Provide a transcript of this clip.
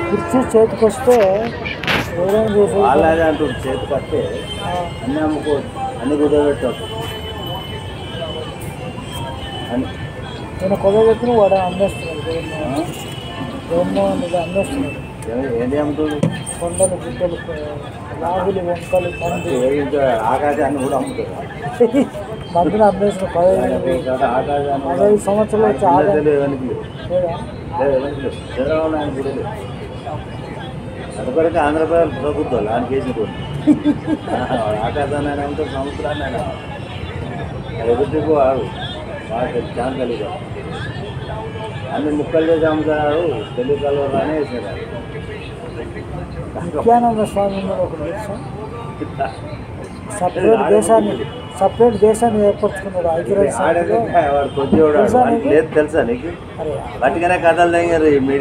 కుర్చీ చేతికి వస్తే ఎవరైనా చేసేది వాళ్ళదే అంటుంది చేతి కట్టే ఆ, అన్నీ అమ్ముకోవచ్చు అన్ని కుదరబెట్టవచ్చు అని నేను కుదరబెట్టిన వాడు అమ్మేస్తున్నాడు జగన్మోహన్ జగన్మోహన్ రెడ్డి అమ్మేస్తున్నాడు ఏ- ఏంటి అమ్ముతుంది కొండలు గుట్టలు రాగులు వంకలు పంది ఇంకా ఆకాశాన్ని కూడా అమ్ముతుంది మందులు అమ్మేసిన పదహైదు ఆకాశాన్ని పదహైదు సంవత్సరాలు వచ్చి ఆదాయం తెలియదు ఎవరికి లేదు. లేదా లేదు, ఎవరికి లేదు. చంద్రబాబు నాయుడు కూడా లేదు అందుకొరకు ఆంధ్రప్రదేశ్ ప్రభుత్వం ఆయన కేసు కూడా ఆకాశాన్ని ఆయన అమ్ముతాడు సముద్రాన్ని ఆయన ఎదుటికి వాడు వాడు ఛాన్స్ తెలియదు అన్ని ముక్కలు చేసి అమ్ముతాడు తెలుగు కలవరు అనే వేసినాడు నిత్యానంద స్వామి ఉన్నాడు ఒకటి తెలుసా సపరేట్ దేశాన్ని సపరేట్ దేశాన్ని ఏర్పరచుకున్నాడు ఐక్యరాజ్య సమితిలో ఆడే వాడు కొద్దివాడు తెలుసా వాడికి నీకు? లేదు తెలుసా నీకు అరే వాటికనే కథలు తెగారు ఈ మీడియా